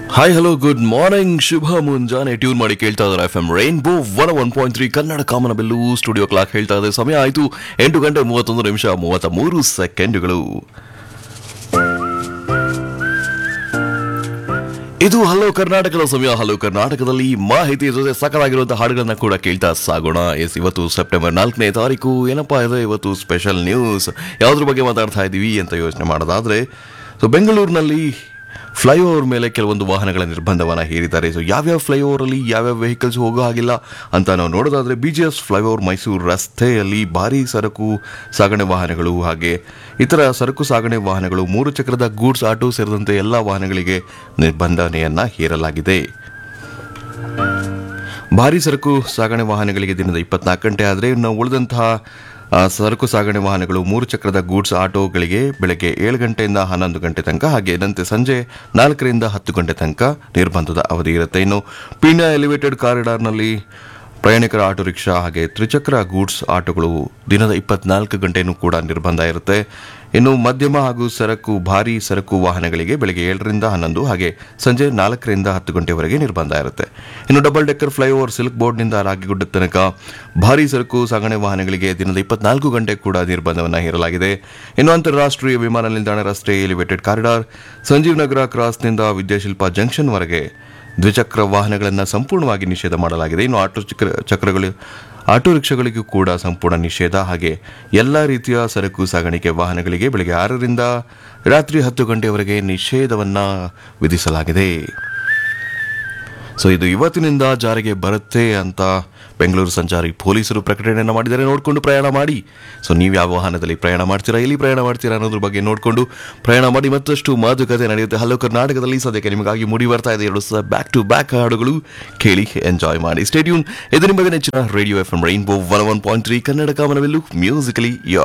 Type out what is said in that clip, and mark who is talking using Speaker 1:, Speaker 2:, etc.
Speaker 1: hi hello good morning ಶುಭ ಮುಂಜಾನೆ tune ಮಾಡಿ ಕೇಳ್ತಾ ಇದ್ದಾರೆ F M rainbow one one point three Kannada ಕಾಮನ ಬೆಲ್ಲು ಸ್ಟುಡಿಯೋ ಕ್ಲಾಕ್ ಹೇಳ್ತಾ ಇದೆ ಸಮಯ ಆಯಿತು ಎಂಟು ಗಂಟೆ ಮೂವತ್ತೊಂದು ನಿಮಿಷ ಮೂವತ್ತ ಮೂರು ಸೆಕೆಂಡ್ಗಳು ಇದು ಹಲೋ ಕರ್ನಾಟಕದ ಸಮಯ ಹಲೋ ಕರ್ನಾಟಕದಲ್ಲಿ ಮಾಹಿತಿ ಜೊತೆ ಸಕಲಾಗಿರುವಂತಹ ಹಾಡುಗಳನ್ನ ಕೂಡ ಕೇಳ್ತಾ ಸಾಗೋಣ ಎಸ್ ಇವತ್ತು ಸೆಪ್ಟೆಂಬರ್ ನಾಲ್ಕನೇ ತಾರೀಕು ಏನಪ್ಪಾ ಇದೆ ಇವತ್ತು ಸ್ಪೆಷಲ್ ನ್ಯೂಸ್ ಯಾವ್ದ್ರ ಬಗ್ಗೆ ಮಾತಾಡ್ತಾ ಇದ್ದೀವಿ ಅಂತ ಯೋಚನೆ ಮಾಡೋದಾದ್ರೆ ಸೊ ಬೆಂಗಳೂರಿನಲ್ಲಿ ಫ್ಲೈಓವರ್ ಮೇಲೆ ಕೆಲವೊಂದು ವಾಹನಗಳ ನಿರ್ಬಂಧವನ್ನು ಹೇರಿದ್ದಾರೆ ಸೊ ಯಾವ್ಯಾವ ಫ್ಲೈಓವರ್ ಅಲ್ಲಿ ಯಾವ್ಯಾವ ವೆಹಿಕಲ್ಸ್ ಹೋಗೋ ಹಾಗಿಲ್ಲ ಅಂತ ನಾವು ನೋಡೋದಾದ್ರೆ B G S flyover Mysuru ರಸ್ತೆಯಲ್ಲಿ ಭಾರಿ ಸರಕು ಸಾಗಣೆ ವಾಹನಗಳು ಹಾಗೆ ಇತರ ಸರಕು ಸಾಗಣೆ ವಾಹನಗಳು ಮೂರು ಚಕ್ರದ ಗೂಡ್ಸ್ ಆಟೋ ಸೇರಿದಂತೆ ಎಲ್ಲ ವಾಹನಗಳಿಗೆ ನಿರ್ಬಂಧನೆಯನ್ನ ಹೇರಲಾಗಿದೆ ಭಾರಿ ಸರಕು ಸಾಗಣೆ ವಾಹನಗಳಿಗೆ ದಿನದ ಇಪ್ಪತ್ನಾಲ್ಕು ಗಂಟೆ ಆದರೆ ಇನ್ನು ಉಳಿದಂತಹ ಆ, ಸರಕು ಸಾಗಣೆ ವಾಹನಗಳು ಮೂರು ಚಕ್ರದ ಗೂಡ್ಸ್ ಆಟೋಗಳಿಗೆ ಬೆಳಗ್ಗೆ ಏಳು ಗಂಟೆಯಿಂದ ಹನ್ನೊಂದು ಗಂಟೆ ತನಕ ಹಾಗೆ ನಂತೆ ಸಂಜೆ ನಾಲ್ಕರಿಂದ ಹತ್ತು ಗಂಟೆ ತನಕ ನಿರ್ಬಂಧದ ಅವಧಿ ಇರುತ್ತೆ ಇನ್ನು ಪೀಣ್ಯ ಎಲಿವೇಟೆಡ್ ಕಾರಿಡಾರ್ನಲ್ಲಿ ಪ್ರಯಾಣಿಕರ ಆಟೋ ರಿಕ್ಷಾ ಹಾಗೆ ತ್ರಿಚಕ್ರ ಗೂಡ್ಸ್ ಆಟೋಗಳು ದಿನದ ಇಪ್ಪತ್ನಾಲ್ಕು ಗಂಟೆನೂ ಕೂಡ ನಿರ್ಬಂಧ ಇರುತ್ತೆ ಇನ್ನು ಮಧ್ಯಮ ಹಾಗೂ ಸರಕು ಭಾರಿ ಸರಕು ವಾಹನಗಳಿಗೆ ಬೆಳಗ್ಗೆ ಏಳರಿಂದ ಹನ್ನೊಂದು ಹಾಗೆ ಸಂಜೆ ನಾಲ್ಕರಿಂದ ಹತ್ತು ಗಂಟೆವರೆಗೆ ನಿರ್ಬಂಧ ಇರುತ್ತೆ ಇನ್ನು ಡಬಲ್ ಡೆಕ್ಕರ್ ಫ್ಲೈಓವರ್ ಸಿಲ್ಕ್ ಬೋರ್ಡ್ನಿಂದ ರಾಗಿಗುಡ್ಡ ತನಕ ಭಾರಿ ಸರಕು ಸಾಗಣೆ ವಾಹನಗಳಿಗೆ ದಿನದ ಇಪ್ಪತ್ನಾಲ್ಕು ಗಂಟೆ ಕೂಡ ನಿರ್ಬಂಧವನ್ನು ಹೇರಲಾಗಿದೆ ಇನ್ನು ಅಂತಾರಾಷ್ಟ್ರೀಯ ವಿಮಾನ ನಿಲ್ದಾಣ ರಸ್ತೆ ಎಲಿವೇಟೆಡ್ ಕಾರಿಡಾರ್ ಸಂಜೀವ್ ನಗರ ಕ್ರಾಸ್ನಿಂದ ವಿದ್ಯಾಶಿಲ್ಪ ಜಂಕ್ಷನ್ವರೆಗೆ ದ್ವಿಚಕ್ರ ವಾಹನಗಳನ್ನು ಸಂಪೂರ್ಣವಾಗಿ ನಿಷೇಧ ಮಾಡಲಾಗಿದೆ ಇನ್ನು ಆಟೋ ಚಕ್ರ ಚಕ್ರಗಳು ಆಟೋ ರಿಕ್ಷಾಗಳಿಗೂ ಕೂಡ ಸಂಪೂರ್ಣ ನಿಷೇಧ ಹಾಗೆ ಎಲ್ಲ ರೀತಿಯ ಸರಕು ಸಾಗಾಣಿಕೆ ವಾಹನಗಳಿಗೆ ಬೆಳಗ್ಗೆ ಆರರಿಂದ ರಾತ್ರಿ ಹತ್ತು ಗಂಟೆವರೆಗೆ ನಿಷೇಧವನ್ನು ವಿಧಿಸಲಾಗಿದೆ ಸೊ ಇದು ಇವತ್ತಿನಿಂದ ಜಾರಿಗೆ ಬರುತ್ತೆ ಅಂತ ಬೆಂಗಳೂರು ಸಂಚಾರಿ ಪೊಲೀಸರು ಪ್ರಕಟಣೆಯನ್ನು ಮಾಡಿದ್ದಾರೆ ನೋಡಿಕೊಂಡು ಪ್ರಯಾಣ ಮಾಡಿ ಸೊ ನೀವು ಯಾವ ವಾಹನದಲ್ಲಿ ಪ್ರಯಾಣ ಮಾಡ್ತೀರಾ ಎಲ್ಲಿ ಪ್ರಯಾಣ ಮಾಡ್ತೀರಾ ಅನ್ನೋದ್ರ ಬಗ್ಗೆ ನೋಡಿಕೊಂಡು ಪ್ರಯಾಣ ಮಾಡಿ ಮತ್ತಷ್ಟು ಮಾತುಕತೆ ನಡೆಯುತ್ತೆ ಹಲೋ ಕರ್ನಾಟಕದಲ್ಲಿ ಸದ್ಯಕ್ಕೆ ನಿಮಗಾಗಿ ಮೂಡಿ ಬರ್ತಾ ಇದೆ ಎರಡು ಸಹ ಬ್ಯಾಕ್ ಟು ಬ್ಯಾಕ್ ಹಾಡುಗಳು ಕೇಳಿ ಎಂಜಾಯ್ ಮಾಡಿ ಸ್ಟೇಡಿಯಂ ಇದು ನಿಮಗೆ ನೆಚ್ಚಿನ radio F M rainbow one one point three Kannada ಕಾಮನವೆಲ್ಲು ಮ್ಯೂಸಿಕಲಿ